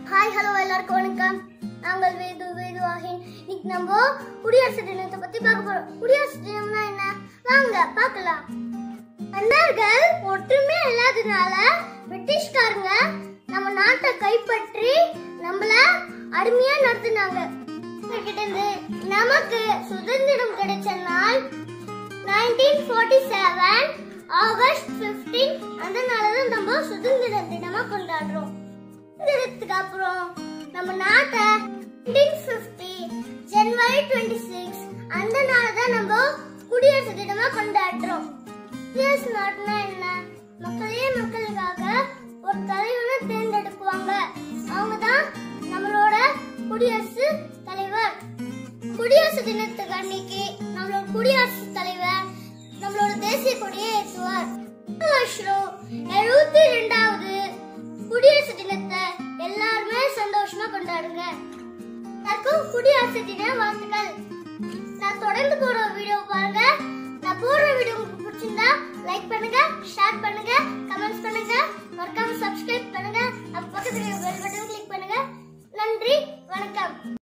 hi hello எல்லாருக்கும் வணக்கம் நாங்கள் வேது வேதுவாகின் இன்னைக்கு நம்ம குடியரசு தினத்தை பத்தி பார்க்க போறோம் குடியரசு தினம்னா என்ன வாங்க பார்க்கலாம் மன்னர்கள் ஒற்றுமை இல்லாததுனால பிரிட்டிஷ்காரங்க நம்ம நாட்டை கைப்பற்றி நம்மள அடிமையா நடத்தினாங்க கிட்ட இருந்து நமக்கு சுதந்திரம் கிடைச்ச நாள் 1947 ஆகஸ்ட் 15 அந்த நாளதான் நம்ம சுதந்திர தினமா கொண்டாடுறோம் சுதந்திரத்துக்கு அப்புறம் நம்ம நாட்டை 1950 ஜனவரி 26 அந்த நாள் தான் நம்ம குடியரசு தினமா கொண்டாடுறோம் குடியரசு நாட்டுனா என்ன மக்களே மக்களுக்காக ஒரு தலைவரை தேர்ந்தெடுக்குவாங்க அவங்க தான் நம்மளோட குடியரசு தலைவர் குடியரசு தினத்துக்கு அன்னைக்கு நம்மளோட குடியரசு தலைவர் நம்மளோட தேசிய கொடியை ஏற்றுவார் இந்த வருஷம் எழுபத்தி ரெண்டாவது குடியரசு தினத்தை எல்லாருமே சந்தோஷமா கொண்டாடுங்க எல்லாருக்கும் குடியரசு தின வாழ்த்துக்கள் நான் தொடர்ந்து போற வீடியோ பாருங்க நான் போடுற வீடியோ உங்களுக்கு பிடிச்சிருந்தா லைக் பண்ணுங்க ஷேர் பண்ணுங்க கமெண்ட்ஸ் பண்ணுங்க மறக்காம சப்ஸ்கிரைப் பண்ணுங்க அப்ப பக்கத்துல பெல் பட்டன் கிளிக் பண்ணுங்க நன்றி வணக்கம்